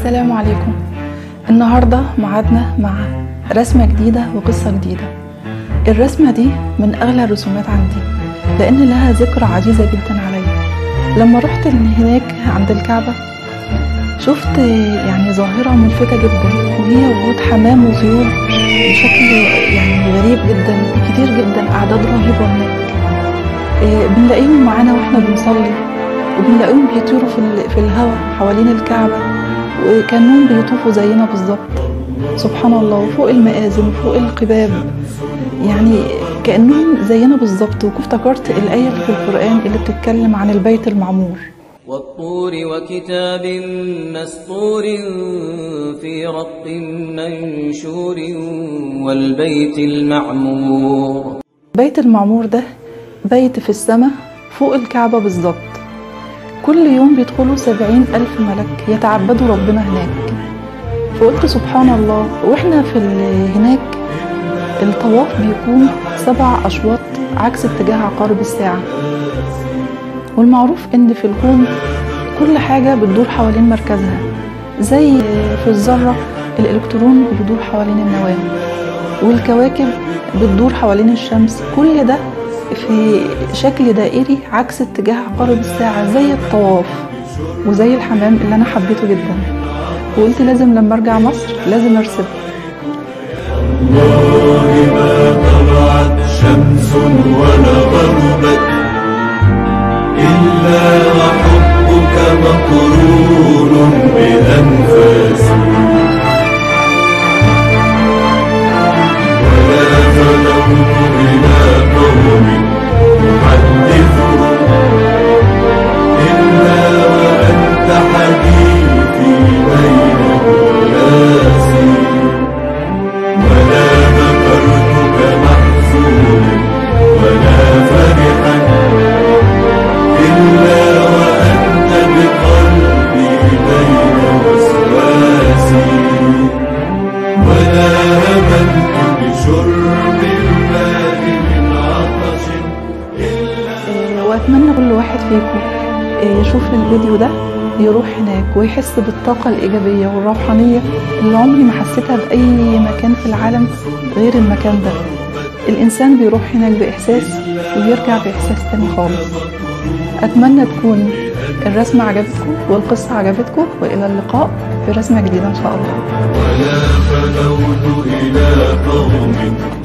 السلام عليكم النهاردة معادنا مع رسمة جديدة وقصة جديدة الرسمة دي من أغلى الرسومات عندي لأن لها ذكرى عزيزة جدا عليا لما رحت هناك عند الكعبة شفت يعني ظاهرة ملفتة جدا وهي وجود حمام وطيور بشكل يعني غريب جدا كتير جدا أعداد رهيبة هناك إيه، بنلاقيهم معانا واحنا بنصلي وبنلاقيهم بيطيروا في, ال- في الهواء حوالين الكعبة وكانهم بيطوفوا زينا بالظبط سبحان الله وفوق المآذن وفوق القباب يعني كأنهم زينا بالظبط وافتكرت الآية اللي في القرآن اللي بتتكلم عن البيت المعمور والطور وكتاب مسطور في رق منشور والبيت المعمور بيت المعمور ده بيت في السماء فوق الكعبة بالظبط كل يوم بيدخلوا سبعين ألف ملك يتعبدوا ربنا هناك فقلت سبحان الله وإحنا في ال- هناك الطواف بيكون سبع أشواط عكس اتجاه عقارب الساعة والمعروف إن في الكون كل حاجة بتدور حوالين مركزها زي في الذرة الإلكترون بيدور حوالين النواة والكواكب بتدور حوالين الشمس كل ده في شكل دائري عكس اتجاه عقارب الساعة زي الطواف وزي الحمام اللي أنا حبيته جدا وقلت لازم لما أرجع مصر لازم أرسم والله ما طلعت شمس ولا غربت إلا وحبك مقرون بأنفاسي ولا فلوت إلى قوم أحدثهم إلا وأنت حديثي بين الناس ولا ذكرتك محزونا ولا فرحا إلا وأنت بقلبي بين وسواسي ولا هممت بشرب الماء من عطش إلا آه، واتمنى كل واحد فيكم آه، يشوف الفيديو ده يروح هناك ويحس بالطاقة الإيجابية والروحانية اللي عمري ما حسيتها في أي مكان في العالم غير المكان ده الإنسان بيروح هناك بإحساس ويرجع بإحساس تاني خالص أتمنى تكون الرسمة عجبتكم والقصة عجبتكم وإلى اللقاء في رسمة جديدة إن شاء الله ولا فلوت إلى قوم